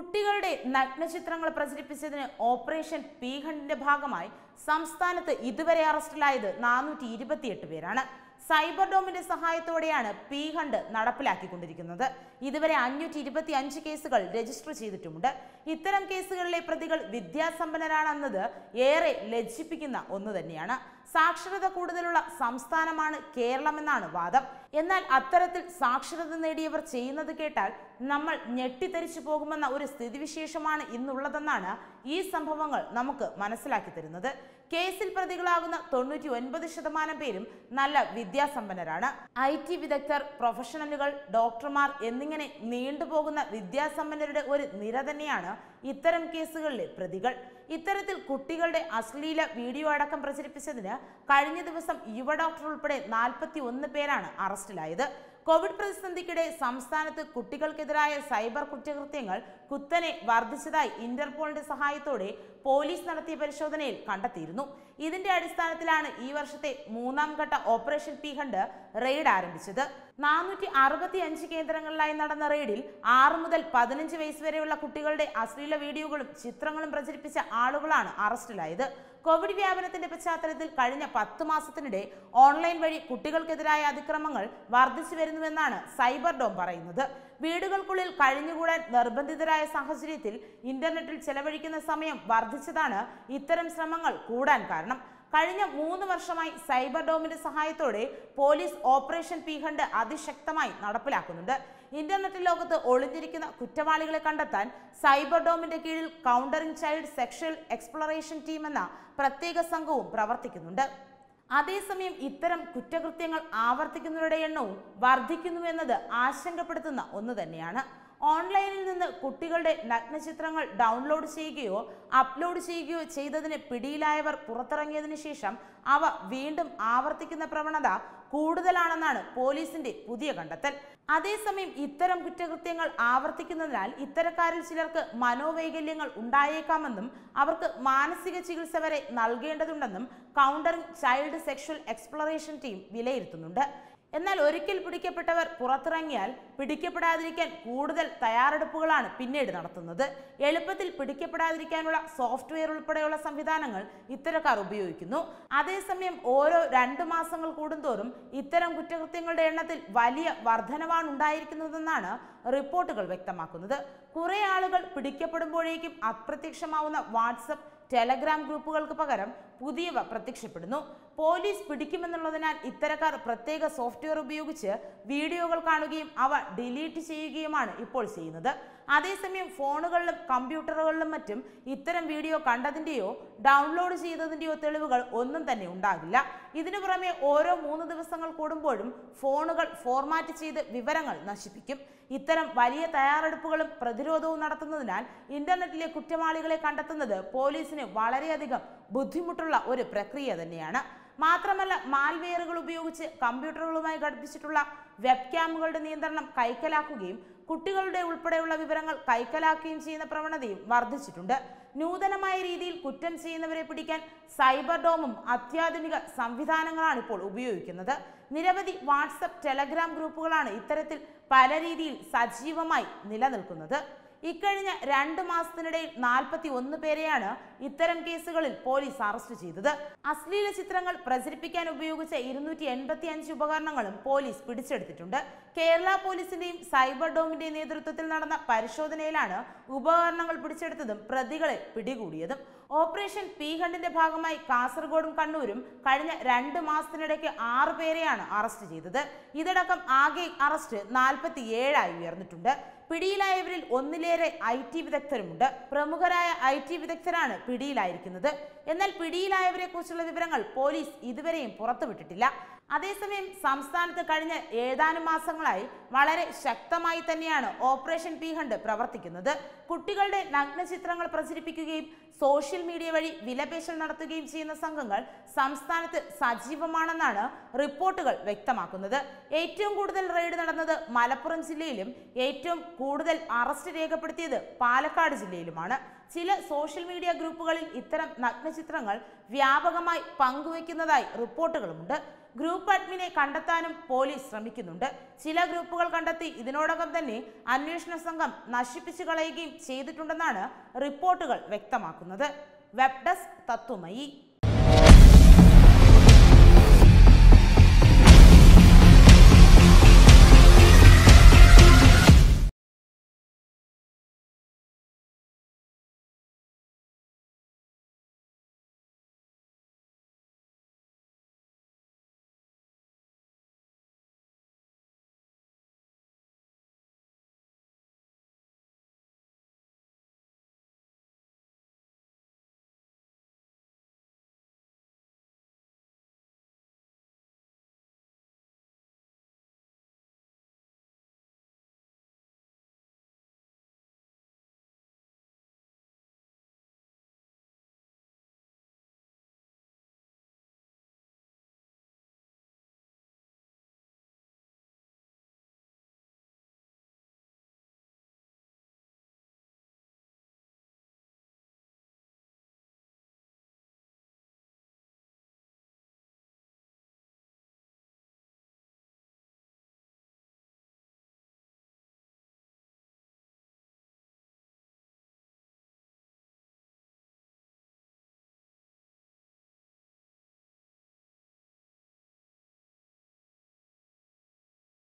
കുട്ടികളുടെ നഗ്നചിത്രങ്ങൾ പ്രചരിപ്പിച്ചതിന് ഓപ്പറേഷൻ പീഹണ്ടിന്റെ ഭാഗമായി സംസ്ഥാനത്ത് ഇതുവരെ അറസ്റ്റിലായത് നാനൂറ്റി ഇരുപത്തിയെട്ട് പേരാണ് സൈബർ ഡോമിന്റെ സഹായത്തോടെയാണ് പി ഹണ്ട് നടപ്പിലാക്കിക്കൊണ്ടിരിക്കുന്നത് ഇതുവരെ അഞ്ഞൂറ്റി ഇരുപത്തി അഞ്ച് കേസുകൾ രജിസ്റ്റർ ചെയ്തിട്ടുമുണ്ട് ഇത്തരം കേസുകളിലെ പ്രതികൾ വിദ്യാസമ്പന്നരാണെന്നത് ഏറെ ലജ്ജിപ്പിക്കുന്ന ഒന്ന് തന്നെയാണ് സാക്ഷരത കൂടുതലുള്ള സംസ്ഥാനമാണ് കേരളമെന്നാണ് വാദം എന്നാൽ അത്തരത്തിൽ സാക്ഷരത നേടിയവർ ചെയ്യുന്നത് കേട്ടാൽ നമ്മൾ ഞെട്ടിത്തരിച്ചു പോകുമെന്ന ഒരു സ്ഥിതിവിശേഷമാണ് ഇന്നുള്ളതെന്നാണ് ഈ സംഭവങ്ങൾ നമുക്ക് മനസ്സിലാക്കി തരുന്നത് കേസിൽ പ്രതികളാകുന്ന തൊണ്ണൂറ്റി ഒൻപത് ശതമാനം പേരും നല്ല വിദ്യാസമ്പന്നരാണ് ഐ ടി വിദഗ്ധർ പ്രൊഫഷണലുകൾ ഡോക്ടർമാർ എന്നിങ്ങനെ നീണ്ടുപോകുന്ന വിദ്യാസമ്പന്നരുടെ ഒരു നിര തന്നെയാണ് ഇത്തരം കേസുകളിലെ പ്രതികൾ ഇത്തരത്തിൽ കുട്ടികളുടെ അശ്ലീല വീഡിയോ അടക്കം പ്രചരിപ്പിച്ചതിന് കഴിഞ്ഞ ദിവസം യുവ ഡോക്ടർ ഉൾപ്പെടെ നാൽപ്പത്തി ഒന്ന് പേരാണ് അറസ്റ്റിലായത് കോവിഡ് പ്രതിസന്ധിക്കിടെ സംസ്ഥാനത്ത് കുട്ടികൾക്കെതിരായ സൈബർ കുറ്റകൃത്യങ്ങൾ കുത്തനെ വർദ്ധിച്ചതായി ഇന്റർപോളിന്റെ സഹായത്തോടെ പോലീസ് നടത്തിയ പരിശോധനയിൽ കണ്ടെത്തിയിരുന്നു ഇതിന്റെ അടിസ്ഥാനത്തിലാണ് ഈ വർഷത്തെ മൂന്നാം ഘട്ട ഓപ്പറേഷൻ പി ഹണ്ട് റെയ്ഡ് ആരംഭിച്ചത് നാനൂറ്റി അറുപത്തി അഞ്ച് കേന്ദ്രങ്ങളിലായി നടന്ന റെയ്ഡിൽ ആറ് മുതൽ പതിനഞ്ച് വയസ്സ് വരെയുള്ള കുട്ടികളുടെ അശ്ലീല വീഡിയോകളും ചിത്രങ്ങളും പ്രചരിപ്പിച്ച ആളുകളാണ് അറസ്റ്റിലായത് കോവിഡ് വ്യാപനത്തിന്റെ പശ്ചാത്തലത്തിൽ കഴിഞ്ഞ പത്ത് മാസത്തിനിടെ ഓൺലൈൻ വഴി കുട്ടികൾക്കെതിരായ അതിക്രമങ്ങൾ വർദ്ധിച്ചു വരുന്നുവെന്നാണ് സൈബർ ഡോം പറയുന്നത് വീടുകൾക്കുള്ളിൽ കഴിഞ്ഞുകൂടാൻ നിർബന്ധിതരായ സാഹചര്യത്തിൽ ഇന്റർനെറ്റിൽ ചെലവഴിക്കുന്ന സമയം വർദ്ധിച്ചതാണ് ഇത്തരം ശ്രമങ്ങൾ കൂടാൻ കാരണം കഴിഞ്ഞ മൂന്ന് വർഷമായി സൈബർ ഡോമിന്റെ സഹായത്തോടെ പോലീസ് ഓപ്പറേഷൻ പി ഹണ്ട് അതിശക്തമായി നടപ്പിലാക്കുന്നുണ്ട് ഇന്റർനെറ്റ് ലോകത്ത് ഒളിഞ്ഞിരിക്കുന്ന കുറ്റവാളികളെ കണ്ടെത്താൻ സൈബർ ഡോമിന്റെ കീഴിൽ countering child sexual exploitation team എന്ന പ്രത്യേക സംഘവും പ്രവർത്തിക്കുന്നുണ്ട് അതേസമയം ഇത്തരം കുറ്റകൃത്യങ്ങൾ ആവർത്തിക്കുന്നവരുടെ എണ്ണവും വർദ്ധിക്കുന്നുവെന്നത് ആശങ്കപ്പെടുത്തുന്ന ഒന്ന് തന്നെയാണ് ഓൺലൈനിൽ നിന്ന് കുട്ടികളുടെ നഗ്നചിത്രങ്ങൾ ഡൗൺലോഡ് ചെയ്യുകയോ അപ്ലോഡ് ചെയ്യുകയോ ചെയ്തതിന് പിടിയിലായവർ പുറത്തിറങ്ങിയതിനു ശേഷം അവ വീണ്ടും ആവർത്തിക്കുന്ന പ്രവണത കൂടുതലാണെന്നാണ് പോലീസിന്റെ പുതിയ കണ്ടെത്തൽ അതേസമയം ഇത്തരം കുറ്റകൃത്യങ്ങൾ ആവർത്തിക്കുന്നതിനാൽ ഇത്തരക്കാരിൽ ചിലർക്ക് മനോവൈകല്യങ്ങൾ ഉണ്ടായേക്കാമെന്നും അവർക്ക് മാനസിക ചികിത്സ വരെ നൽകേണ്ടതുണ്ടെന്നും countering child sexual exploitation team വിലയിരുത്തുന്നുണ്ട് എന്നാൽ ഒരിക്കൽ പിടിക്കപ്പെട്ടവർ പുറത്തിറങ്ങിയാൽ പിടിക്കപ്പെടാതിരിക്കാൻ കൂടുതൽ തയ്യാറെടുപ്പുകളാണ് പിന്നീട് നടത്തുന്നത് എളുപ്പത്തിൽ പിടിക്കപ്പെടാതിരിക്കാനുള്ള സോഫ്റ്റ്വെയർ ഉൾപ്പെടെയുള്ള സംവിധാനങ്ങൾ ഇത്തരക്കാർ ഉപയോഗിക്കുന്നു അതേസമയം ഓരോ രണ്ട് മാസങ്ങൾ കൂടുന്തോറും ഇത്തരം കുറ്റകൃത്യങ്ങളുടെ എണ്ണത്തിൽ വലിയ വർധനവാണ് ഉണ്ടായിരിക്കുന്നതെന്നാണ് റിപ്പോർട്ടുകൾ വ്യക്തമാക്കുന്നത് കുറെ ആളുകൾ പിടിക്കപ്പെടുമ്പോഴേക്കും അപ്രത്യക്ഷമാവുന്ന വാട്സപ്പ് ടെലഗ്രാം ഗ്രൂപ്പുകൾക്ക് പകരം പുതിയവ പ്രത്യക്ഷപ്പെടുന്നു പോലീസ് പിടിക്കുമെന്നുള്ളതിനാൽ ഇത്തരക്കാർ പ്രത്യേക സോഫ്റ്റ്വെയർ ഉപയോഗിച്ച് വീഡിയോകൾ കാണുകയും അവ ഡിലീറ്റ് ചെയ്യുകയുമാണ് ഇപ്പോൾ ചെയ്യുന്നത് അതേസമയം ഫോണുകളിലും കമ്പ്യൂട്ടറുകളിലും മറ്റും ഇത്തരം വീഡിയോ കണ്ടതിൻ്റെയോ ഡൗൺലോഡ് ചെയ്തതിൻ്റെയോ തെളിവുകൾ ഒന്നും തന്നെ ഉണ്ടാകില്ല ഇതിനു പുറമെ ഓരോ മൂന്ന് ദിവസങ്ങൾ കൂടുമ്പോഴും ഫോണുകൾ ഫോർമാറ്റ് ചെയ്ത് വിവരങ്ങൾ നശിപ്പിക്കും ഇത്തരം വലിയ തയ്യാറെടുപ്പുകളും പ്രതിരോധവും നടത്തുന്നതിനാൽ ഇന്റർനെറ്റിലെ കുറ്റവാളികളെ കണ്ടെത്തുന്നത് പോലീസിന് വളരെയധികം ബുദ്ധിമുട്ടുള്ള ഒരു പ്രക്രിയ തന്നെയാണ് മാത്രമല്ല മാൽവെയറുകൾ ഉപയോഗിച്ച് കമ്പ്യൂട്ടറുകളുമായി ഘടിപ്പിച്ചിട്ടുള്ള വെബ് ക്യാമുകളുടെ നിയന്ത്രണം കൈക്കലാക്കുകയും കുട്ടികളുടെ ഉൾപ്പെടെയുള്ള വിവരങ്ങൾ കൈക്കലാക്കുകയും ചെയ്യുന്ന പ്രവണതയും വർദ്ധിച്ചിട്ടുണ്ട് നൂതനമായ രീതിയിൽ കുറ്റം ചെയ്യുന്നവരെ പിടിക്കാൻ സൈബർ ഡോമും അത്യാധുനിക സംവിധാനങ്ങളാണ് ഇപ്പോൾ ഉപയോഗിക്കുന്നത് നിരവധി വാട്സപ്പ് ടെലഗ്രാം ഗ്രൂപ്പുകളാണ് ഇത്തരത്തിൽ പല രീതിയിൽ സജീവമായി നിലനിൽക്കുന്നത് ഇക്കഴിഞ്ഞ രണ്ട് മാസത്തിനിടയിൽ നാൽപ്പത്തി ഒന്ന് പേരെയാണ് ഇത്തരം കേസുകളിൽ പോലീസ് അറസ്റ്റ് ചെയ്തത് അശ്ലീല ചിത്രങ്ങൾ പ്രചരിപ്പിക്കാൻ ഉപയോഗിച്ച ഇരുന്നൂറ്റി എൺപത്തി അഞ്ച് ഉപകരണങ്ങളും പോലീസ് പിടിച്ചെടുത്തിട്ടുണ്ട് കേരള പോലീസിന്റെയും സൈബർ ഡോമിന്റെയും നേതൃത്വത്തിൽ നടന്ന പരിശോധനയിലാണ് ഉപകരണങ്ങൾ പിടിച്ചെടുത്തതും പ്രതികളെ പിടികൂടിയതും ഓപ്പറേഷൻ പി ഹണ്ടിന്റെ ഭാഗമായി കാസർഗോഡും കണ്ണൂരും കഴിഞ്ഞ രണ്ട് മാസത്തിനിടയ്ക്ക് ആറ് പേരെയാണ് അറസ്റ്റ് ചെയ്തത് ഇതടക്കം ആകെ അറസ്റ്റ് നാൽപ്പത്തി ഏഴായി ഉയർന്നിട്ടുണ്ട് പിടിയിലായവരിൽ ഒന്നിലേറെ ഐ ടി വിദഗ്ധരുമുണ്ട് പ്രമുഖരായ ഐ ടി വിദഗ്ധരാണ് പിടിയിലായിരിക്കുന്നത് എന്നാൽ പിടിയിലായവരെ കുറിച്ചുള്ള വിവരങ്ങൾ പോലീസ് ഇതുവരെയും പുറത്തുവിട്ടിട്ടില്ല അതേസമയം സംസ്ഥാനത്ത് കഴിഞ്ഞ ഏതാനും മാസങ്ങളായി വളരെ ശക്തമായി തന്നെയാണ് ഓപ്പറേഷൻ പി ഹണ്ട് പ്രവർത്തിക്കുന്നത് കുട്ടികളുടെ നഗ്നചിത്രങ്ങൾ പ്രചരിപ്പിക്കുകയും സോഷ്യൽ മീഡിയ വഴി വിലപേശൽ നടത്തുകയും ചെയ്യുന്ന സംഘങ്ങൾ സംസ്ഥാനത്ത് സജീവമാണെന്നാണ് റിപ്പോർട്ടുകൾ വ്യക്തമാക്കുന്നത് ഏറ്റവും കൂടുതൽ റെയ്ഡ് നടന്നത് മലപ്പുറം ജില്ലയിലും ഏറ്റവും കൂടുതൽ അറസ്റ്റ് രേഖപ്പെടുത്തിയത് പാലക്കാട് ജില്ലയിലുമാണ് ചില സോഷ്യൽ മീഡിയ ഗ്രൂപ്പുകളിൽ ഇത്തരം നഗ്നചിത്രങ്ങൾ വ്യാപകമായി പങ്കുവയ്ക്കുന്നതായി റിപ്പോർട്ടുകളുമുണ്ട് ഗ്രൂപ്പ് അഡ്മിനെ കണ്ടെത്താനും പോലീസ് ശ്രമിക്കുന്നുണ്ട് ചില ഗ്രൂപ്പുകൾ കണ്ടെത്തി ഇതിനോടകം തന്നെ അന്വേഷണ സംഘം നശിപ്പിച്ചു കളയുകയും ചെയ്തിട്ടുണ്ടെന്നാണ് റിപ്പോർട്ടുകൾ വ്യക്തമാക്കുന്നത് വെബ് ഡെസ്ക് തത്വമയി